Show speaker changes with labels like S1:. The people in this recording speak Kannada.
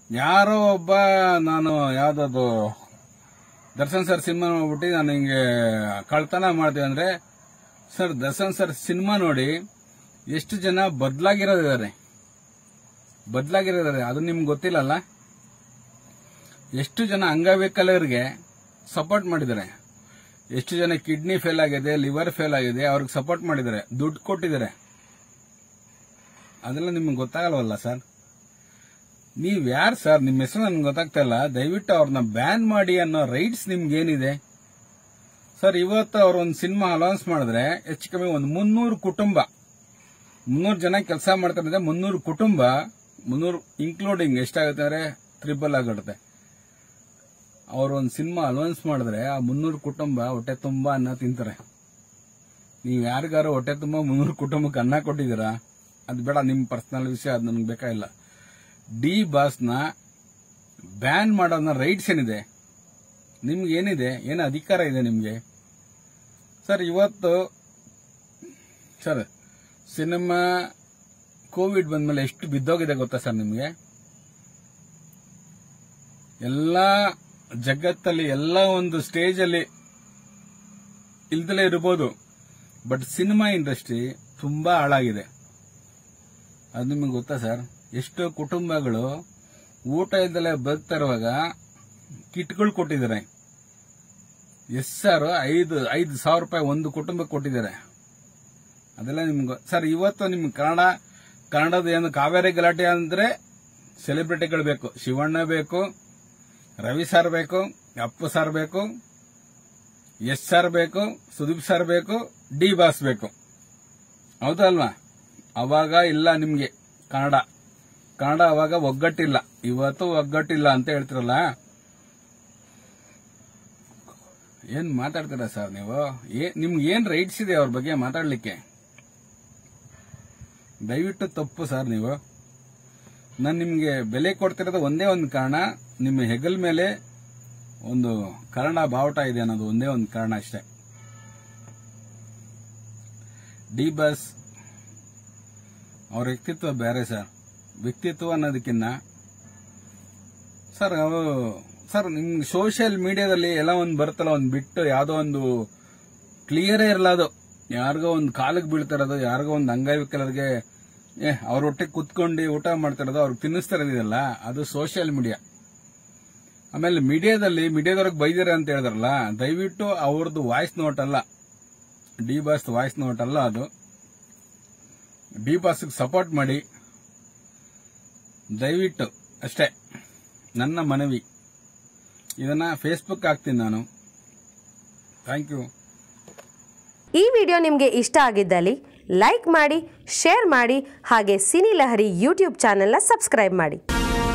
S1: ಯಾರೋ ಒಬ್ಬ ನಾನು ಯಾವ್ದದು ದರ್ಶನ್ ಸರ್ ಸಿನಿಮಾ ನೋಡ್ಬಿಟ್ಟು ನಾನು ಹಿಂಗೆ ಕಳ್ತನ ಮಾಡ್ತೀವಿ ಅಂದ್ರೆ ಸರ್ ದರ್ಶನ್ ಸರ್ ಸಿನಿಮಾ ನೋಡಿ ಎಷ್ಟು ಜನ ಬದಲಾಗಿರೋದಿದ್ದಾರೆ ಬದಲಾಗಿರೋದಿದ್ದಾರೆ ಅದು ನಿಮ್ಗೆ ಗೊತ್ತಿಲ್ಲಲ್ಲ ಎಷ್ಟು ಜನ ಅಂಗವಿಕಲರಿಗೆ ಸಪೋರ್ಟ್ ಮಾಡಿದ್ದಾರೆ ಎಷ್ಟು ಜನ ಕಿಡ್ನಿ ಫೇಲ್ ಆಗಿದೆ ಲಿವರ್ ಫೇಲ್ ಆಗಿದೆ ಅವ್ರಿಗೆ ಸಪೋರ್ಟ್ ಮಾಡಿದ್ದಾರೆ ದುಡ್ಡು ಕೊಟ್ಟಿದ್ದಾರೆ ಅದೆಲ್ಲ ನಿಮ್ಗೆ ಗೊತ್ತಾಗಲ್ವಲ್ಲ ಸರ್ ನೀವ್ ಯಾರು ಸರ್ ನಿಮ್ಮ ಹೆಸರು ನನ್ಗೆ ಗೊತ್ತಾಗ್ತಾ ಇಲ್ಲ ದಯವಿಟ್ಟು ಅವ್ರನ್ನ ಬ್ಯಾನ್ ಮಾಡಿ ಅನ್ನೋ ರೈಟ್ಸ್ ನಿಮ್ಗೆ ಏನಿದೆ ಸರ್ ಇವತ್ತು ಅವ್ರು ಒಂದು ಸಿನಿಮಾ ಅನೌನ್ಸ್ ಮಾಡಿದ್ರೆ ಹೆಚ್ಚು ಕಮ್ಮಿ ಒಂದು ಮುನ್ನೂರು ಕುಟುಂಬ ಮುನ್ನೂರು ಜನ ಕೆಲಸ ಮಾಡ್ತಾರೆ ಮುನ್ನೂರು ಕುಟುಂಬ ಮುನ್ನೂರು ಇನ್ಕ್ಲೂಡಿಂಗ್ ಎಷ್ಟಾಗುತ್ತೆ ಅಂದ್ರೆ ತ್ರಿಬಲ್ ಆಗಿರುತ್ತೆ ಅವ್ರು ಒಂದು ಸಿನಿಮಾ ಅನೌನ್ಸ್ ಮಾಡಿದ್ರೆ ಆ ಮುನ್ನೂರು ಕುಟುಂಬ ಹೊಟ್ಟೆ ತುಂಬಾ ಅನ್ನ ತಿಂತಾರೆ ನೀವು ಯಾರಿಗಾರು ಹೊಟ್ಟೆ ತುಂಬಾ ಮುನ್ನೂರು ಕುಟುಂಬಕ್ಕೆ ಅನ್ನ ಕೊಟ್ಟಿದ್ದೀರಾ ಅದು ಬೇಡ ನಿಮ್ ಪರ್ಸನಲ್ ವಿಷಯ ಅದು ನನಗೆ ಬೇಕಾಗಿಲ್ಲ ಡಿ ಬಾಸ್ನ ಬ್ಯಾನ್ ಮಾಡೋದನ್ನ ರೈಟ್ಸ್ ಏನಿದೆ ನಿಮ್ಗೆ ಏನಿದೆ ಏನು ಅಧಿಕಾರ ಇದೆ ನಿಮ್ಗೆ ಸರ್ ಇವತ್ತು ಸರ್ ಸಿನಿಮಾ ಕೋವಿಡ್ ಬಂದ್ಮೇಲೆ ಎಷ್ಟು ಬಿದ್ದೋಗಿದೆ ಗೊತ್ತಾ ಸರ್ ನಿಮ್ಗೆ ಎಲ್ಲ ಜಗತ್ತಲ್ಲಿ ಎಲ್ಲ ಒಂದು ಸ್ಟೇಜ್ ಅಲ್ಲಿ ಇಲ್ದಲೇ ಇರಬಹುದು ಬಟ್ ಸಿನಿಮಾ ಇಂಡಸ್ಟ್ರಿ ತುಂಬಾ ಹಾಳಾಗಿದೆ ಅದು ನಿಮಗೆ ಗೊತ್ತಾ ಸರ್ ಎಷ್ಟೋ ಕುಟುಂಬಗಳು ಊಟ ಇಲ್ದಲೇ ಬದುಕ್ತಾ ಇರುವಾಗ ಕಿಟ್ಗಳು ಕೊಟ್ಟಿದ್ದಾರೆ ಎಸ್ ಸರ್ ಐದು ಐದು ಸಾವಿರ ರೂಪಾಯಿ ಒಂದು ಕುಟುಂಬಕ್ಕೆ ಕೊಟ್ಟಿದ್ದಾರೆ ಅದೆಲ್ಲ ನಿಮ್ಗೆ ಸರ್ ಇವತ್ತು ನಿಮ್ ಕನ್ನಡ ಕನ್ನಡದ ಏನು ಕಾವೇರಿ ಗಲಾಟೆ ಅಂದ್ರೆ ಸೆಲೆಬ್ರಿಟಿಗಳು ಬೇಕು ಶಿವಣ್ಣ ಬೇಕು ರವಿ ಸರ್ ಬೇಕು ಅಪ್ಪು ಸರ್ ಬೇಕು ಎಸ್ ಸರ್ ಬೇಕು ಸುದೀಪ್ ಸರ್ ಬೇಕು ಡಿ ಬಾಸ್ ಬೇಕು ಹೌದಲ್ವಾ ಅವಾಗ ಇಲ್ಲ ನಿಮ್ಗೆ ಕನ್ನಡ ಕನ್ನಡ ಅವಾಗ ಒಗ್ಗಟ್ಟಿಲ್ಲ ಇವತ್ತು ಒಗ್ಗಟ್ಟಿಲ್ಲ ಅಂತ ಹೇಳ್ತಿರಲ್ಲ ಏನ್ ಮಾತಾಡ್ತೀರಾ ಸರ್ ನೀವು ಏ- ನಿಮ್ಗೆ ಏನ್ ರೈಟ್ಸ್ ಇದೆ ಅವ್ರ ಬಗ್ಗೆ ಮಾತಾಡ್ಲಿಕ್ಕೆ ದಯವಿಟ್ಟು ತಪ್ಪು ಸರ್ ನೀವು ನಾನು ನಿಮ್ಗೆ ಬೆಲೆ ಕೊಡ್ತಿರೋದು ಒಂದೇ ಒಂದು ಕಾರಣ ನಿಮ್ಮ ಹೆಗಲ್ ಮೇಲೆ ಒಂದು ಕನ್ನಡ ಬಾವುಟ ಇದೆ ಅನ್ನೋದು ಒಂದೇ ಒಂದು ಕಾರಣ ಅಷ್ಟೇ ಡಿ ಬಸ್ ಅವ್ರ ವ್ಯಕ್ತಿತ್ವ ಬೇರೆ ಸರ್ ವ್ಯಕ್ತಿತ್ವ ಅನ್ನೋದಕ್ಕಿಂತ ಸರ್ ಅವರು ಸರ್ ನಿಮ್ ಸೋಷಿಯಲ್ ಮೀಡಿಯಾದಲ್ಲಿ ಎಲ್ಲ ಒಂದು ಬರುತ್ತಲ್ಲ ಒಂದು ಬಿಟ್ಟು ಯಾವುದೋ ಒಂದು ಕ್ಲಿಯರೇ ಇರಲ್ಲ ಅದು ಯಾರಿಗೋ ಒಂದು ಕಾಲಿಗೆ ಬೀಳ್ತಿರೋದು ಯಾರಿಗೋ ಒಂದು ಅಂಗವಿಕಲರಿಗೆ ಏ ಅವ್ರ ಒಟ್ಟಿಗೆ ಕುತ್ಕೊಂಡು ಊಟ ಮಾಡ್ತಿರೋದು ಅವ್ರಿಗೆ ತಿನ್ನಿಸ್ತಾ ಇರೋದಿದೆಯಲ್ಲ ಅದು ಸೋಷಿಯಲ್ ಮೀಡಿಯಾ ಆಮೇಲೆ ಮೀಡಿಯಾದಲ್ಲಿ ಮೀಡಿಯಾದವ್ರಿಗೆ ಬೈದಿರ ಅಂತ ಹೇಳಿದ್ರಲ್ಲ ದಯವಿಟ್ಟು ಅವ್ರದ್ದು ವಾಯ್ಸ್ ನೋಟ್ ಅಲ್ಲ ಡಿ ಬಾಸ್ ವಾಯ್ಸ್ ನೋಟ್ ಅಲ್ಲ ಅದು ಡಿ ಬಾಸ್ಗೆ ಸಪೋರ್ಟ್ ಮಾಡಿ ದಯವಿಟ್ಟು ಅಷ್ಟೇ ನನ್ನ ಮನವಿ ಇದನ್ನ ಫೇಸ್ಬುಕ್ ಹಾಕ್ತೀನಿ ನಾನು ಥ್ಯಾಂಕ್ ಯು
S2: ಈ ವಿಡಿಯೋ ನಿಮಗೆ ಇಷ್ಟ ಆಗಿದ್ದಲ್ಲಿ ಲೈಕ್ ಮಾಡಿ ಶೇರ್ ಮಾಡಿ ಹಾಗೆ ಸಿನಿ ಲಹರಿ ಯೂಟ್ಯೂಬ್ ಚಾನೆಲ್ನ ಸಬ್ಸ್ಕ್ರೈಬ್ ಮಾಡಿ